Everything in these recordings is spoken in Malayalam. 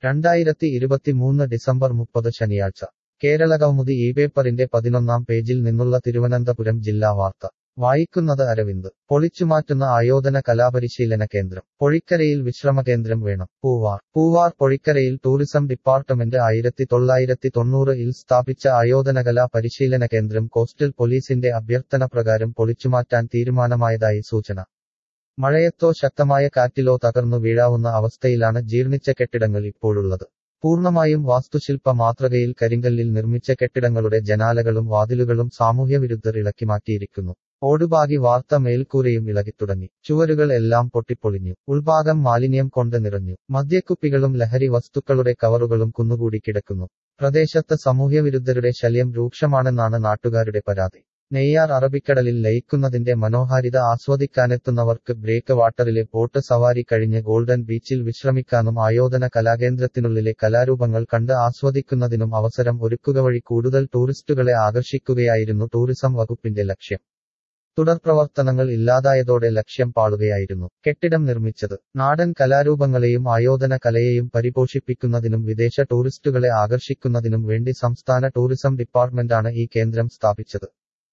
രണ്ടായിരത്തി ഇരുപത്തിമൂന്ന് ഡിസംബർ മുപ്പത് ശനിയാഴ്ച കേരളകൗമുദി ഈ പേപ്പറിന്റെ പതിനൊന്നാം പേജിൽ നിന്നുള്ള തിരുവനന്തപുരം ജില്ലാ വാർത്ത വായിക്കുന്നത് അരവിന്ദ് പൊളിച്ചുമാറ്റുന്ന ആയോധന കലാപരിശീലന കേന്ദ്രം പൊഴിക്കരയിൽ വിശ്രമകേന്ദ്രം വേണം പൂവാർ പൂവാർ പൊഴിക്കരയിൽ ടൂറിസം ഡിപ്പാർട്ട്മെന്റ് ആയിരത്തി തൊള്ളായിരത്തി തൊണ്ണൂറ് ഇൽ സ്ഥാപിച്ച ആയോധനകലാ പരിശീലന കേന്ദ്രം കോസ്റ്റൽ പോലീസിന്റെ അഭ്യർത്ഥന പ്രകാരം പൊളിച്ചുമാറ്റാൻ തീരുമാനമായതായി സൂചന മഴയത്തോ ശക്തമായ കാറ്റിലോ തകർന്നു വീഴാവുന്ന അവസ്ഥയിലാണ് ജീർണിച്ച കെട്ടിടങ്ങൾ ഇപ്പോഴുള്ളത് പൂർണ്ണമായും വാസ്തുശില്പ മാതൃകയിൽ കരിങ്കല്ലിൽ നിർമ്മിച്ച കെട്ടിടങ്ങളുടെ ജനാലകളും വാതിലുകളും സാമൂഹ്യവിരുദ്ധർ ഇളക്കി മാറ്റിയിരിക്കുന്നു ഓടുപാകി വാർത്ത മേൽക്കൂരയും ഇളകിത്തുടങ്ങി ചുവരുകൾ എല്ലാം പൊട്ടിപ്പൊളിഞ്ഞു ഉൾഭാഗം മാലിന്യം കൊണ്ട് നിറഞ്ഞു മദ്യക്കുപ്പികളും ലഹരി വസ്തുക്കളുടെ കവറുകളും കുന്നുകൂടി കിടക്കുന്നു പ്രദേശത്ത് സാമൂഹ്യവിരുദ്ധരുടെ ശല്യം രൂക്ഷമാണെന്നാണ് നാട്ടുകാരുടെ പരാതി നെയ്യാർ അറബിക്കടലിൽ ലയിക്കുന്നതിന്റെ മനോഹാരിത ആസ്വദിക്കാനെത്തുന്നവർക്ക് ബ്രേക്ക് വാട്ടറിലെ ബോട്ട് സവാരി കഴിഞ്ഞ് ഗോൾഡൻ ബീച്ചിൽ വിശ്രമിക്കാനും ആയോധന കലാകേന്ദ്രത്തിനുള്ളിലെ കലാരൂപങ്ങൾ കണ്ട് ആസ്വദിക്കുന്നതിനും അവസരം ഒരുക്കുക വഴി കൂടുതൽ ടൂറിസ്റ്റുകളെ ആകർഷിക്കുകയായിരുന്നു ടൂറിസം വകുപ്പിന്റെ ലക്ഷ്യം തുടർപ്രവർത്തനങ്ങൾ ഇല്ലാതായതോടെ ലക്ഷ്യം പാളുകയായിരുന്നു കെട്ടിടം നിർമ്മിച്ചത് നാടൻ കലാരൂപങ്ങളെയും ആയോധന കലയെയും പരിപോഷിപ്പിക്കുന്നതിനും വിദേശ ടൂറിസ്റ്റുകളെ ആകർഷിക്കുന്നതിനും വേണ്ടി സംസ്ഥാന ടൂറിസം ഡിപ്പാർട്ട്മെന്റാണ് ഈ കേന്ദ്രം സ്ഥാപിച്ചത്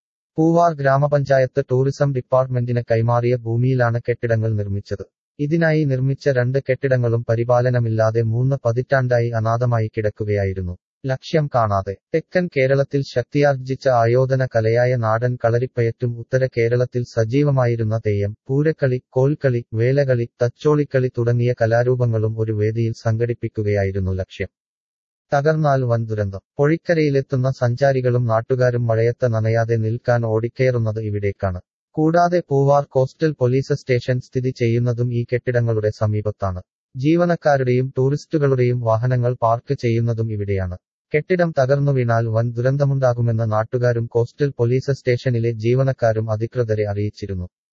പൂവാർ ഗ്രാമപഞ്ചായത്ത് ടൂറിസം ഡിപ്പാർട്ട്മെന്റിന് കൈമാറിയ ഭൂമിയിലാണ് കെട്ടിടങ്ങൾ നിർമ്മിച്ചത് ഇതിനായി നിർമ്മിച്ച രണ്ട് കെട്ടിടങ്ങളും പരിപാലനമില്ലാതെ മൂന്ന് പതിറ്റാണ്ടായി അനാഥമായി കിടക്കുകയായിരുന്നു ലക്ഷ്യം കാണാതെ തെക്കൻ കേരളത്തിൽ ശക്തിയാർജിച്ച ആയോധന കലയായ നാടൻ കളരിപ്പയറ്റും ഉത്തര കേരളത്തിൽ സജീവമായിരുന്ന തെയ്യം പൂരക്കളി കോൽക്കളി വേലകളി തച്ചോളിക്കളി തുടങ്ങിയ കലാരൂപങ്ങളും ഒരു വേദിയിൽ സംഘടിപ്പിക്കുകയായിരുന്നു ലക്ഷ്യം തകർന്നാൽ വൻ ദുരന്തം പൊഴിക്കരയിലെത്തുന്ന സഞ്ചാരികളും നാട്ടുകാരും മഴയത്ത് നനയാതെ നിൽക്കാൻ ഓടിക്കയറുന്നത് ഇവിടേക്കാണ് കൂടാതെ പൂവാർ കോസ്റ്റൽ പോലീസ് സ്റ്റേഷൻ സ്ഥിതി ചെയ്യുന്നതും ഈ കെട്ടിടങ്ങളുടെ സമീപത്താണ് ജീവനക്കാരുടെയും ടൂറിസ്റ്റുകളുടെയും വാഹനങ്ങൾ പാർക്ക് ചെയ്യുന്നതും ഇവിടെയാണ് കെട്ടിടം തകർന്നു വീണാൽ വൻ ദുരന്തമുണ്ടാകുമെന്ന് നാട്ടുകാരും കോസ്റ്റൽ പോലീസ് സ്റ്റേഷനിലെ ജീവനക്കാരും അധികൃതരെ അറിയിച്ചിരുന്നു